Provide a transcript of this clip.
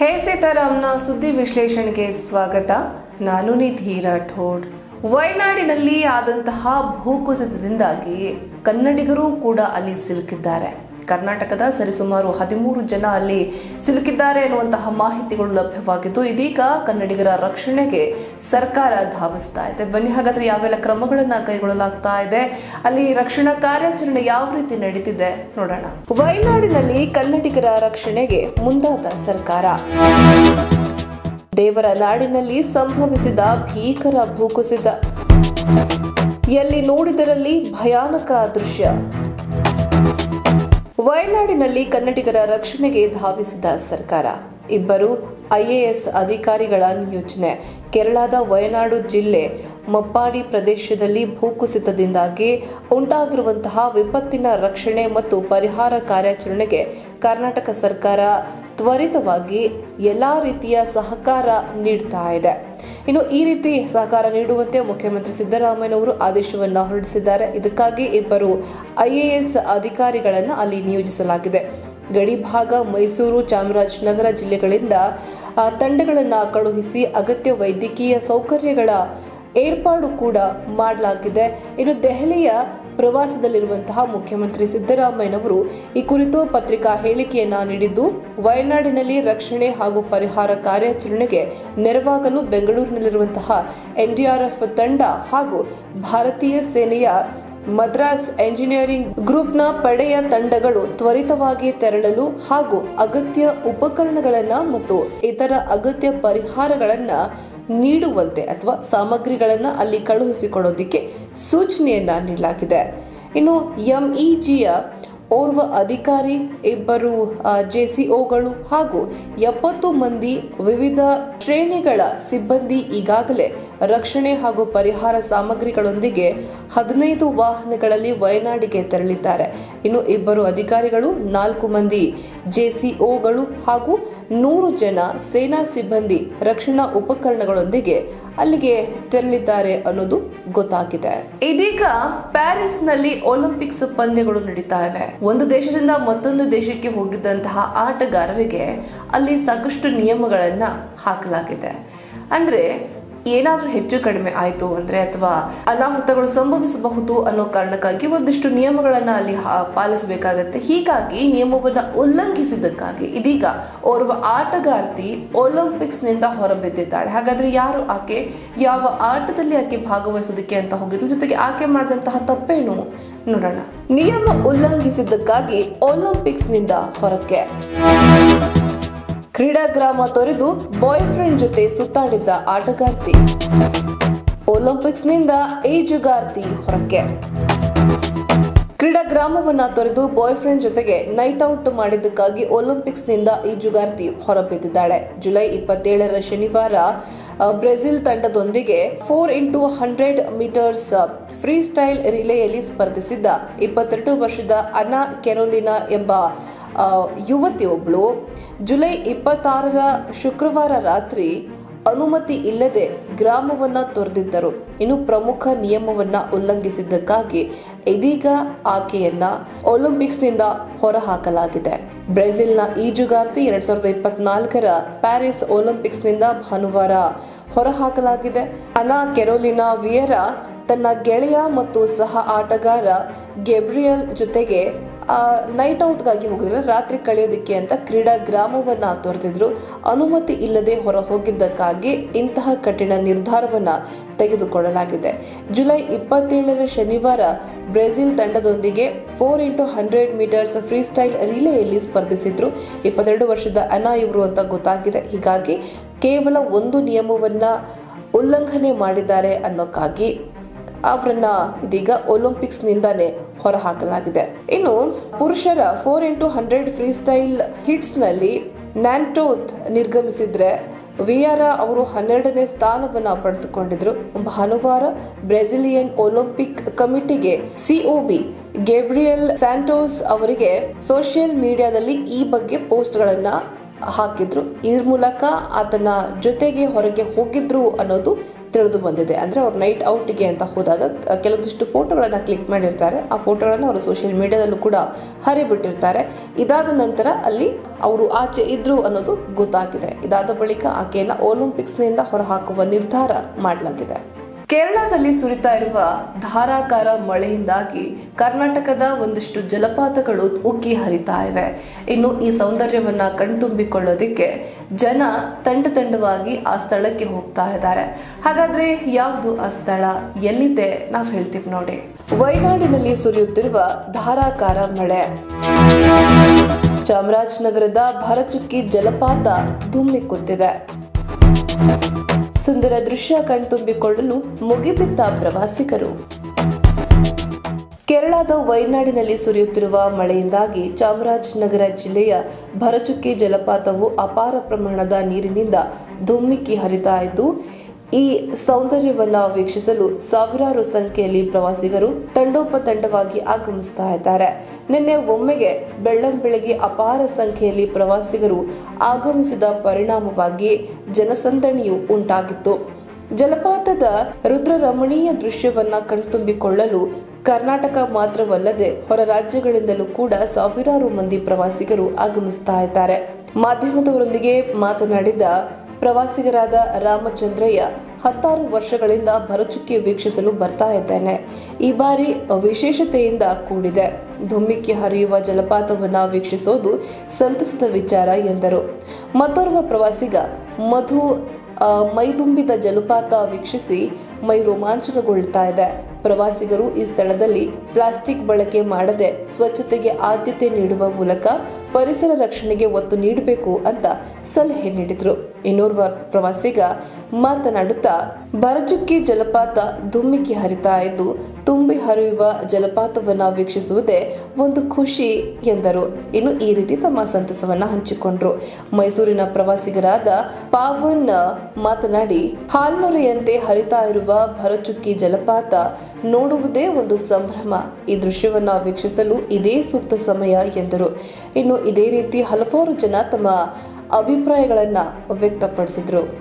ಹೇ ಸೀತಾರಾಮ್ನ ಸುದ್ದಿ ವಿಶ್ಲೇಷಣೆಗೆ ಸ್ವಾಗತ ನಾನು ನಿಧಿ ರಾಠೋಡ್ ವಯನಾಡಿನಲ್ಲಿ ಆದಂತಹ ಭೂಕುಸಿತದಿಂದಾಗಿ ಕನ್ನಡಿಗರು ಕೂಡ ಅಲ್ಲಿ ಸಿಲುಕಿದ್ದಾರೆ ಕರ್ನಾಟಕದ ಸರಿಸುಮಾರು ಹದಿಮೂರು ಜನ ಅಲ್ಲಿ ಸಿಲುಕಿದ್ದಾರೆ ಎನ್ನುವಂತಹ ಮಾಹಿತಿಗಳು ಲಭ್ಯವಾಗಿದ್ದು ಇದೀಗ ಕನ್ನಡಿಗರ ರಕ್ಷಣೆಗೆ ಸರ್ಕಾರ ಧಾವಿಸ್ತಾ ಇದೆ ಬನ್ನಿ ಹಾಗಾದ್ರೆ ಯಾವೆಲ್ಲ ಕ್ರಮಗಳನ್ನ ಕೈಗೊಳ್ಳಲಾಗ್ತಾ ಇದೆ ಅಲ್ಲಿ ರಕ್ಷಣಾ ಕಾರ್ಯಾಚರಣೆ ಯಾವ ರೀತಿ ನಡೀತಿದೆ ನೋಡೋಣ ವಯನಾಡಿನಲ್ಲಿ ಕನ್ನಡಿಗರ ರಕ್ಷಣೆಗೆ ಮುಂದಾದ ಸರ್ಕಾರ ದೇವರ ನಾಡಿನಲ್ಲಿ ಸಂಭವಿಸಿದ ಭೀಕರ ಭೂಕುಸಿತ ಎಲ್ಲಿ ನೋಡಿದರಲ್ಲಿ ಭಯಾನಕ ದೃಶ್ಯ ವಯನಾಡಿನಲ್ಲಿ ಕನ್ನಡಿಗರ ರಕ್ಷಣೆಗೆ ಧಾವಿಸಿದ ಸರ್ಕಾರ ಇಬ್ಬರು ಐಎಎಸ್ ಅಧಿಕಾರಿಗಳ ನಿಯೋಜನೆ ಕೇರಳದ ವಯನಾಡು ಜಿಲ್ಲೆ ಮಪ್ಪಾಡಿ ಪ್ರದೇಶದಲ್ಲಿ ಭೂಕುಸಿತದಿಂದಾಗಿ ಉಂಟಾಗಿರುವಂತಹ ವಿಪತ್ತಿನ ರಕ್ಷಣೆ ಮತ್ತು ಪರಿಹಾರ ಕಾರ್ಯಾಚರಣೆಗೆ ಕರ್ನಾಟಕ ಸರ್ಕಾರ ತ್ವರಿತವಾಗಿ ಎಲ್ಲಾ ರೀತಿಯ ಸಹಕಾರ ನೀಡ್ತಾ ಇದೆ ಇನ್ನು ಈ ರೀತಿ ಸಹಕಾರ ನೀಡುವಂತೆ ಮುಖ್ಯಮಂತ್ರಿ ಸಿದ್ದರಾಮಯ್ಯನವರು ಆದೇಶವನ್ನ ಹೊರಡಿಸಿದ್ದಾರೆ ಇದಕ್ಕಾಗಿ ಇಬ್ಬರು ಐಎಎಸ್ ಅಧಿಕಾರಿಗಳನ್ನ ಅಲ್ಲಿ ನಿಯೋಜಿಸಲಾಗಿದೆ ಗಡಿಭಾಗ ಮೈಸೂರು ಚಾಮರಾಜನಗರ ಜಿಲ್ಲೆಗಳಿಂದ ಆ, ತಂಡಗಳನ್ನ ಕಳುಹಿಸಿ ಅಗತ್ಯ ವೈದ್ಯಕೀಯ ಸೌಕರ್ಯಗಳ ಏರ್ಪಾಡು ಕೂಡ ಮಾಡಲಾಗಿದೆ ಇನ್ನು ದೆಹಲಿಯ ಪ್ರವಾಸದಲ್ಲಿರುವಂತಹ ಮುಖ್ಯಮಂತ್ರಿ ಸಿದ್ದರಾಮಯ್ಯನವರು ಈ ಕುರಿತು ಪತ್ರಿಕಾ ಹೇಳಿಕೆಯನ್ನ ನೀಡಿದ್ದು ವಯನಾಡಿನಲ್ಲಿ ರಕ್ಷಣೆ ಹಾಗೂ ಪರಿಹಾರ ಕಾರ್ಯಾಚರಣೆಗೆ ನೆರವಾಗಲು ಬೆಂಗಳೂರಿನಲ್ಲಿರುವಂತಹ ಎನ್ಡಿಆರ್ಎಫ್ ತಂಡ ಹಾಗೂ ಭಾರತೀಯ ಸೇನೆಯ ಮದ್ರಾಸ್ ಎಂಜಿನಿಯರಿಂಗ್ ಗ್ರೂಪ್ನ ಪಡೆಯ ತಂಡಗಳು ತ್ವರಿತವಾಗಿ ತೆರಳಲು ಹಾಗೂ ಅಗತ್ಯ ಉಪಕರಣಗಳನ್ನ ಮತ್ತು ಇತರ ಅಗತ್ಯ ಪರಿಹಾರಗಳನ್ನ ನೀಡುವಂತೆ ಅಥವಾ ಸಾಮಗ್ರಿಗಳನ್ನ ಅಲ್ಲಿ ಕಳುಹಿಸಿಕೊಡೋದಿಕ್ಕೆ ಸೂಚನೆಯನ್ನ ನೀಡಲಾಗಿದೆ ಇನ್ನು ಎಂಇಜಿಯ ಓರ್ವ ಅಧಿಕಾರಿ ಇಬ್ಬರು ಜೆಸಿಒಗಳು ಹಾಗೂ ಎಪ್ಪತ್ತು ಮಂದಿ ವಿವಿಧ ಶ್ರೇಣಿಗಳ ಸಿಬ್ಬಂದಿ ಈಗಾಗಲೇ ರಕ್ಷಣೆ ಹಾಗೂ ಪರಿಹಾರ ಸಾಮಗ್ರಿಗಳೊಂದಿಗೆ ಹದಿನೈದು ವಾಹನಗಳಲ್ಲಿ ವಯನಾಡಿಗೆ ತೆರಳಿದ್ದಾರೆ ಇನ್ನು ಇಬ್ಬರು ಅಧಿಕಾರಿಗಳು ನಾಲ್ಕು ಮಂದಿ ಜೆಸಿಒಗಳು ಹಾಗೂ ನೂರು ಜನ ಸೇನಾ ಸಿಬ್ಬಂದಿ ರಕ್ಷಣಾ ಉಪಕರಣಗಳೊಂದಿಗೆ ಅಲ್ಲಿಗೆ ತೆರಳಿದ್ದಾರೆ ಅನ್ನೋದು ಗೊತ್ತಾಗಿದೆ ಇದೀಗ ಪ್ಯಾರಿಸ್ನಲ್ಲಿ ಒಲಿಂಪಿಕ್ಸ್ ಪಂದ್ಯಗಳು ನಡೀತಾ ಇವೆ ಒಂದು ದೇಶದಿಂದ ಮತ್ತೊಂದು ದೇಶಕ್ಕೆ ಹೋಗಿದ್ದಂತಹ ಆಟಗಾರರಿಗೆ ಅಲ್ಲಿ ಸಾಕಷ್ಟು ನಿಯಮಗಳನ್ನ ಹಾಕಲಾಗಿದೆ ಅಂದ್ರೆ ಏನಾದ್ರೂ ಹೆಚ್ಚು ಕಡಿಮೆ ಆಯ್ತು ಅಂದ್ರೆ ಅಥವಾ ಅನಾಹುತಗಳು ಸಂಭವಿಸಬಹುದು ಅನ್ನೋ ಕಾರಣಕ್ಕಾಗಿ ಒಂದಿಷ್ಟು ನಿಯಮಗಳನ್ನ ಅಲ್ಲಿ ಹಾ- ಪಾಲಿಸಬೇಕಾಗತ್ತೆ ಹೀಗಾಗಿ ನಿಯಮವನ್ನ ಉಲ್ಲಂಘಿಸಿದ್ದಕ್ಕಾಗಿ ಇದೀಗ ಓರ್ವ ಆಟಗಾರ್ತಿ ಒಲಿಂಪಿಕ್ಸ್ ನಿಂದ ಹೊರಬಿದ್ದಿದ್ದಾಳೆ ಹಾಗಾದ್ರೆ ಯಾರು ಆಕೆ ಯಾವ ಆಟದಲ್ಲಿ ಆಕೆ ಭಾಗವಹಿಸೋದಕ್ಕೆ ಅಂತ ಹೋಗಿದ್ಲು ಜೊತೆಗೆ ಆಕೆ ಮಾಡಿದಂತಹ ತಪ್ಪೇನು ನೋಡೋಣ ನಿಯಮ ಉಲ್ಲಂಘಿಸಿದ್ದಕ್ಕಾಗಿ ಒಲಿಂಪಿಕ್ಸ್ ನಿಂದ ಹೊರಕ್ಕೆ ಕ್ರೀಡಾಗ್ರಾಮ ತೊರೆದು ಬಾಯ್ ಫ್ರೆಂಡ್ ಜೊತೆ ಸುತ್ತಾಡಿದ್ದ ಆಟಗಾರ್ತಿ ಒಲಿಂಪಿಕ್ಸ್ನಿಂದ ಈಜುಗಾರ್ತಿ ಹೊರಕ್ಕೆ ಕ್ರೀಡಾ ಗ್ರಾಮವನ್ನ ತೊರೆದು ಬಾಯ್ ಫ್ರೆಂಡ್ ಜೊತೆಗೆ ನೈಟ್ ಔಟ್ ಮಾಡಿದ್ದಕ್ಕಾಗಿ ಒಲಿಂಪಿಕ್ಸ್ನಿಂದ ಈಜುಗಾರ್ತಿ ಹೊರಬಿದ್ದಿದ್ದಾಳೆ ಜುಲೈ ಇಪ್ಪತ್ತೇಳರ ಶನಿವಾರ ಆ, ಬ್ರೆಜಿಲ್ ತಂಡದೊಂದಿಗೆ four into hundred metres freestyle ರಿಲೇಯಲ್ಲಿ ಸ್ಪರ್ಧಿಸಿದ್ದ ಇಪ್ಪತ್ತೆರಡು ವರ್ಷದ ಅನಾ ಕೆರೋಲಿನಾ ಎಂಬ ಆ, ಯುವತಿಯೊಬ್ಬಳು ಜುಲೈ ಇಪ್ಪತ್ತಾರರ ಶುಕ್ರವಾರ ರಾತ್ರಿ ಅನುಮತಿ ಇಲ್ಲದೆ ಗ್ರಾಮವನ್ನ ತೊರೆದಿದ್ದರು ಇನ್ನು ಪ್ರಮುಖ ನಿಯಮವನ್ನ ಉಲ್ಲಂಘಿಸಿದ್ದಕ್ಕಾಗಿ ಇದೀಗ ಆಕೆಯನ್ನ ಒಲಿಂಪಿಕ್ಸ್ನಿಂದ ಹೊರಹಾಕಲಾಗಿದೆ ಬ್ರೆಜಿಲ್ನ ಈಜುಗಾರ್ತಿ ಎರಡ್ ಸಾವಿರದ ಇಪ್ಪತ್ನಾಲ್ಕರ ಪ್ಯಾರಿಸ್ ಒಲಿಂಪಿಕ್ಸ್ನಿಂದ ಭಾನುವಾರ ಹೊರಹಾಕಲಾಗಿದೆ ಅನಾ ಕೆರೋಲಿನಾ ವಿಯರಾ ತನ್ನ ಗೆಳೆಯ ಮತ್ತು ಸಹ ಆಟಗಾರ ಗೆಬ್ರಿಯಲ್ ಜೊತೆಗೆ ಆ, ನೈಟ್ ಔಟ್ಗಾಗಿ ಹೋಗಿದ್ರು ರಾತ್ರಿ ಕಳೆಯೋದಕ್ಕೆ ಅಂತ ಕ್ರೀಡಾ ಗ್ರಾಮವನ್ನ ತೊರೆದಿದ್ರು ಅನುಮತಿ ಇಲ್ಲದೆ ಹೊರ ಹೋಗಿದ್ದಕ್ಕಾಗಿ ಇಂತಹ ಕಠಿಣ ನಿರ್ಧಾರವನ್ನ ತೆಗೆದುಕೊಳ್ಳಲಾಗಿದೆ ಜುಲೈ ಇಪ್ಪತ್ತೇಳರ ಶನಿವಾರ ಬ್ರೆಜಿಲ್ ತಂಡದೊಂದಿಗೆ four into hundred metres freestyle ರಿಲೇಯಲ್ಲಿ ಸ್ಪರ್ಧಿಸಿದ್ರು ಇಪ್ಪತ್ತೆರಡು ವರ್ಷದ ಅನಾ ಇವರು ಅಂತ ಗೊತ್ತಾಗಿದೆ ಹೀಗಾಗಿ ಕೇವಲ ಒಂದು ನಿಯಮವನ್ನ ಉಲ್ಲಂಘನೆ ಮಾಡಿದ್ದಾರೆ ಅನ್ನೋಕ್ಕಾಗಿ ಅವರನ್ನ ಇದೀಗ ಒಲಿಂಪಿಕ್ಸ್ ನಿಂದಾನೇ ಹೊರಹಾಕಲಾಗಿದೆ ಇನ್ನು ಪುರುಷರ four into hundred freestyle heats ನಲ್ಲಿ ನ್ಯಾಂಟೋತ್ ನಿರ್ಗಮಿಸಿದ್ರೆ ವಿಯಾರ ಅವರು ಹನ್ನೆರಡನೇ ಸ್ಥಾನವನ್ನ ಪಡೆದುಕೊಂಡಿದ್ರು ಭಾನುವಾರ ಬ್ರೆಜಿಲಿಯನ್ ಒಲಿಂಪಿಕ್ ಕಮಿಟಿಗೆ ಸಿಒಬಿ ಗೇಬ್ರಿಯಲ್ ಸ್ಯಾಂಟೋಸ್ ಅವರಿಗೆ ಸೋಷಿಯಲ್ ಮೀಡಿಯಾದಲ್ಲಿ ಈ ಬಗ್ಗೆ ಪೋಸ್ಟ್ಗಳನ್ನ ಹಾಕಿದ್ರು ಇದ್ರ ಮೂಲಕ ಆತನ ಜೊತೆಗೆ ಹೊರಗೆ ಹೋಗಿದ್ರು ಅನ್ನೋದು ತಿಳಿದು ಬಂದಿದೆ ಅಂದರೆ ಅವ್ರು ನೈಟ್ ಔಟಿಗೆ ಅಂತ ಹೋದಾಗ ಕ- ಕೆಲವೊಂದಿಷ್ಟು ಫೋಟೋಗಳನ್ನು ಕ್ಲಿಕ್ ಮಾಡಿರ್ತಾರೆ ಆ ಫೋಟೋಗಳನ್ನು ಅವರು ಸೋಷಿಯಲ್ ಮೀಡಿಯಾದಲ್ಲೂ ಕೂಡ ಹರಿಬಿಟ್ಟಿರ್ತಾರೆ ಇದಾದ ನಂತರ ಅಲ್ಲಿ ಅವರು ಆಚೆ ಇದ್ರು ಅನ್ನೋದು ಗೊತ್ತಾಗಿದೆ ಇದಾದ ಬಳಿಕ ಆಕೆಯನ್ನ ಒಲಿಂಪಿಕ್ಸ್ನಿಂದ ಹೊರಹಾಕುವ ನಿರ್ಧಾರ ಮಾಡಲಾಗಿದೆ ಕೇರಳದಲ್ಲಿ ಸುರಿತಾ ಇರುವ ಧಾರಾಕಾರ ಮಳೆಯಿಂದಾಗಿ ಕರ್ನಾಟಕದ ಒಂದಿಷ್ಟು ಜಲಪಾತಗಳು ಉಕ್ಕಿ ಹರಿತಾ ಇವೆ ಇನ್ನು ಈ ಸೌಂದರ್ಯವನ್ನ ಕಣ್ತುಂಬಿಕೊಳ್ಳೋದಿಕ್ಕೆ ಜನ ತಂಡ ತಂಡವಾಗಿ ಆ ಸ್ಥಳಕ್ಕೆ ಹೋಗ್ತಾ ಇದ್ದಾರೆ ಹಾಗಾದ್ರೆ ಯಾವುದು ಆ ಸ್ಥಳ ಎಲ್ಲಿದೆ ನಾವು ಹೇಳ್ತೀವಿ ನೋಡಿ ವಯನಾಡಿನಲ್ಲಿ ಸುರಿಯುತ್ತಿರುವ ಧಾರಾಕಾರ ಮಳೆ ಚಾಮರಾಜನಗರದ ಭರಚುಕ್ಕಿ ಜಲಪಾತ ಧುಮ್ಮಿಕ್ಕುತ್ತಿದೆ ಸುಂದರ ದೃಶ್ಯ ಕಣ್ತುಂಬಿಕೊಳ್ಳಲು ಮುಗಿಬಿದ್ದ ಪ್ರವಾಸಿಗರು ಕೇರಳದ ವಯನಾಡಿನಲ್ಲಿ ಸುರಿಯುತ್ತಿರುವ ಮಳೆಯಿಂದಾಗಿ ಚಾಮರಾಜನಗರ ಜಿಲ್ಲೆಯ ಭರಚುಕ್ಕಿ ಜಲಪಾತವು ಅಪಾರ ಪ್ರಮಾಣದ ನೀರಿನಿಂದ ಧುಮ್ಮಿಕ್ಕಿ ಹರಿತಾ ಇದ್ದು ಈ ಸೌಂದರ್ಯವನ್ನ ವೀಕ್ಷಿಸಲು ಸಾವಿರಾರು ಸಂಖ್ಯೆಯಲ್ಲಿ ಪ್ರವಾಸಿಗರು ತಂಡೋಪತಂಡವಾಗಿ ಆಗಮಿಸ್ತಾ ಇದ್ದಾರೆ ನಿನ್ನೆ ಒಮ್ಮೆಗೆ ಬೆಳ್ಳಂಬೆಳಗ್ಗೆ ಅಪಾರ ಸಂಖ್ಯೆಯಲ್ಲಿ ಪ್ರವಾಸಿಗರು ಆಗಮಿಸಿದ ಪರಿಣಾಮವಾಗಿ ಜನಸಂದಣಿಯು ಉಂಟಾಗಿತ್ತು ಜಲಪಾತದ ರುದ್ರ ರಮಣೀಯ ದೃಶ್ಯವನ್ನ ಕಣ್ತುಂಬಿಕೊಳ್ಳಲು ಕರ್ನಾಟಕ ಮಾತ್ರವಲ್ಲದೆ ಹೊರ ರಾಜ್ಯಗಳಿಂದಲೂ ಕೂಡ ಸಾವಿರಾರು ಮಂದಿ ಪ್ರವಾಸಿಗರು ಆಗಮಿಸ್ತಾ ಇದ್ದಾರೆ ಮಾಧ್ಯಮದವರೊಂದಿಗೆ ಮಾತನಾಡಿದ ಪ್ರವಾಸಿಗರಾದ ರಾಮಚಂದ್ರಯ್ಯ ಹತ್ತಾರು ವರ್ಷಗಳಿಂದ ಭರಚುಕ್ಕಿ ವೀಕ್ಷಿಸಲು ಬರ್ತಾ ಇದ್ದೇನೆ ಈ ಬಾರಿ ವಿಶೇಷತೆಯಿಂದ ಕೂಡಿದೆ ಧುಮ್ಮಿಕ್ಕಿ ಹರಿಯುವ ಜಲಪಾತವನ್ನ ವೀಕ್ಷಿಸೋದು ಸಂತಸದ ವಿಚಾರ ಎಂದರು ಮತ್ತೋರ್ವ ಪ್ರವಾಸಿಗ ಮಧು ಆ, ಮೈದುಂಬಿದ ಜಲಪಾತ ವೀಕ್ಷಿಸಿ ಮೈ ರೋಮಾಂಚನಗೊಳ್ತಾ ಇದೆ ಪ್ರವಾಸಿಗರು ಈ ಸ್ಥಳದಲ್ಲಿ ಪ್ಲಾಸ್ಟಿಕ್ ಬಳಕೆ ಮಾಡದೆ ಸ್ವಚ್ಛತೆಗೆ ಆದ್ಯತೆ ನೀಡುವ ಮೂಲಕ ಪರಿಸರ ರಕ್ಷಣೆಗೆ ಒತ್ತು ನೀಡಬೇಕು ಅಂತ ಸಲಹೆ ನೀಡಿದ್ರು ಇನ್ನೋರ್ವ ಪ್ರವಾಸಿಗ ಮಾತನಾಡುತ್ತಾ ಬರಚುಕ್ಕಿ ಜಲಪಾತ ಧುಮ್ಮಿಕ್ಕಿ ಹರಿತಾ ಇದ್ದು ತುಂಬಿ ಹರಿಯುವ ಜಲಪಾತವನ್ನ ವೀಕ್ಷಿಸುವುದೇ ಒಂದು ಖುಷಿ ಎಂದರು ಇನ್ನು ಈ ರೀತಿ ತಮ್ಮ ಸಂತಸವನ್ನ ಹಂಚಿಕೊಂಡ್ರು ಮೈಸೂರಿನ ಪ್ರವಾಸಿಗರಾದ ಪಾವನ್ ಮಾತನಾಡಿ ಹಾಲ್ನೊರೆಯಂತೆ ಹರಿತಾ ಇರುವ ಭರಚುಕ್ಕಿ ಜಲಪಾತ ನೋಡುವುದೇ ಒಂದು ಸಂಭ್ರಮ ಈ ದೃಶ್ಯವನ್ನ ವೀಕ್ಷಿಸಲು ಇದೇ ಸೂಕ್ತ ಸಮಯ ಎಂದರು ಇನ್ನು ಇದೇ ರೀತಿ ಹಲವಾರು ಜನ ತಮ್ಮ ಅಭಿಪ್ರಾಯಗಳನ್ನ ವ್ಯಕ್ತಪಡಿಸಿದ್ರು